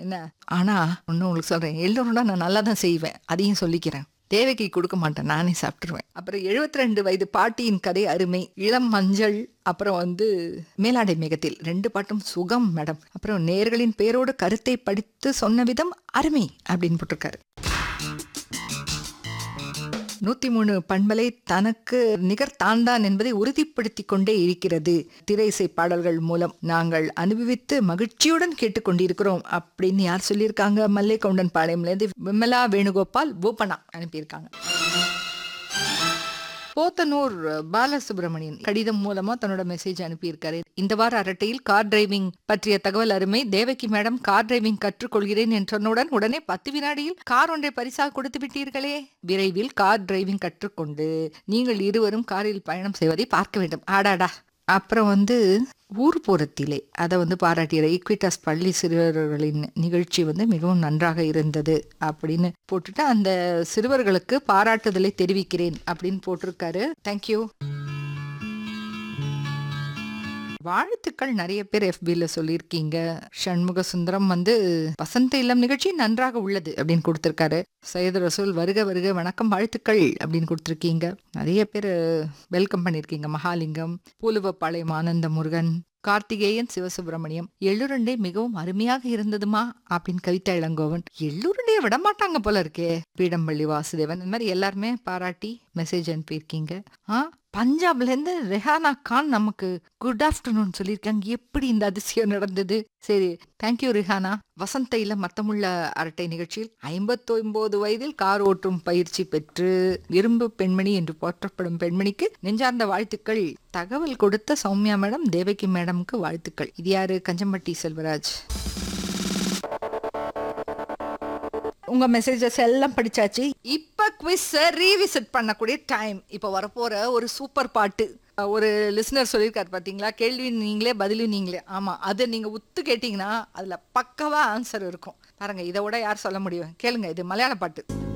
என்ன ஆனா ஒன்னும் உங்களுக்கு சொல்றேன் எல்லோரோட நான் நல்லா தான் செய்வேன் அதையும் சொல்லிக்கிறேன் தேவைக்கு கொடுக்க மாட்டேன் நானே சாப்பிட்டுருவேன் அப்புறம் 72 ரெண்டு வயது பாட்டியின் கதை அருமை இளம் மஞ்சள் அப்புறம் வந்து மேலாடை மேகத்தில் ரெண்டு பாட்டும் சுகம் மேடம் அப்புறம் நேர்களின் பேரோடு கருத்தை படித்து சொன்ன விதம் அருமை அப்படின்னு போட்டிருக்காரு நூத்தி மூணு பண்பலை தனக்கு நிகர் தான்தான் என்பதை உறுதிப்படுத்தி கொண்டே இருக்கிறது திரை இசை பாடல்கள் மூலம் நாங்கள் அனுபவித்து மகிழ்ச்சியுடன் கேட்டுக்கொண்டிருக்கிறோம் அப்படின்னு யார் சொல்லியிருக்காங்க மல்லை கவுண்டன் பாளையம்லேருந்து விமலா வேணுகோபால் பூபனா அனுப்பியிருக்காங்க போத்தனூர் பாலசுப்ரமணியன் கடிதம் மூலமா தன்னோட மெசேஜ் அனுப்பியிருக்காரு இந்த வார அரட்டையில் கார் டிரைவிங் பற்றிய தகவல் அருமை தேவகி மேடம் கார் டிரைவிங் கற்றுக்கொள்கிறேன் என்று சொன்னவுடன் உடனே பத்து வினாடியில் கார் ஒன்றை பரிசாக கொடுத்து விட்டீர்களே விரைவில் கார் டிரைவிங் கற்றுக்கொண்டு நீங்கள் இருவரும் காரில் பயணம் செய்வதை பார்க்க வேண்டும் ஆடாடா அப்புறம் வந்து ஊர்ப்புறத்திலே அதை வந்து பாராட்டியற ஈக்விட்டாஸ் பள்ளி சிறுவர்களின் நிகழ்ச்சி வந்து மிகவும் நன்றாக இருந்தது அப்படின்னு போட்டுட்டு அந்த சிறுவர்களுக்கு பாராட்டுதலை தெரிவிக்கிறேன் அப்படின்னு போட்டிருக்காரு தேங்க்யூ வாழ்த்துக்கள் நிறைய பேர் FB-ல சொல்லியிருக்கீங்க சண்முக சுந்தரம் வந்து வசந்த இல்லம் நிகழ்ச்சி நன்றாக உள்ளது அப்படின்னு கொடுத்திருக்காரு சையது ரசூல் வருக வருக வணக்கம் வாழ்த்துக்கள் அப்படின்னு கொடுத்திருக்கீங்க நிறைய பேர் வெல்கம் பண்ணியிருக்கீங்க மகாலிங்கம் பூலுவப்பாளையம் ஆனந்த முருகன் கார்த்திகேயன் சிவசுப்பிரமணியம் எள்ளுருண்டை மிகவும் அருமையாக இருந்ததுமா அப்படின்னு கவிதா இளங்கோவன் எள்ளுருண்டையை விட மாட்டாங்க போல இருக்கே பீடம்பள்ளி வாசுதேவன் இந்த மாதிரி எல்லாருமே பாராட்டி மெசேஜ் அனுப்பியிருக்கீங்க ஆ பஞ்சாப்ல இருந்து ரெஹானா கான் நமக்கு குட் ஆஃப்டர்நூன் சொல்லியிருக்காங்க எப்படி இந்த அதிசயம் நடந்தது சரி தேங்க்யூ ரிஹானா வசந்த இல்லம் மத்தமுள்ள அரட்டை நிகழ்ச்சியில் ஐம்பத்தொன்பது வயதில் கார் ஓட்டும் பயிற்சி பெற்று இரும்பு பெண்மணி என்று போற்றப்படும் பெண்மணிக்கு நெஞ்சார்ந்த வாழ்த்துக்கள் தகவல் கொடுத்த சௌமியா மேடம் தேவகி மேடம்க்கு வாழ்த்துக்கள் இது யாரு கஞ்சம்பட்டி செல்வராஜ் உங்க மெசேஜஸ் எல்லாம் படிச்சாச்சு இப்ப குவிஸ் ரீவிசிட் பண்ணக்கூடிய டைம் இப்ப வரப்போற ஒரு சூப்பர் பாட்டு ஒரு லிசனர் சொல்லியிருக்காரு பாத்தீங்களா கேள்வி நீங்களே பதிலும் நீங்களே ஆமா அதை நீங்க உத்து கேட்டீங்கன்னா அதுல பக்கவா ஆன்சர் இருக்கும் பாருங்க இதை விட யார் சொல்ல முடியும் கேளுங்க இது மலையாள பாட்டு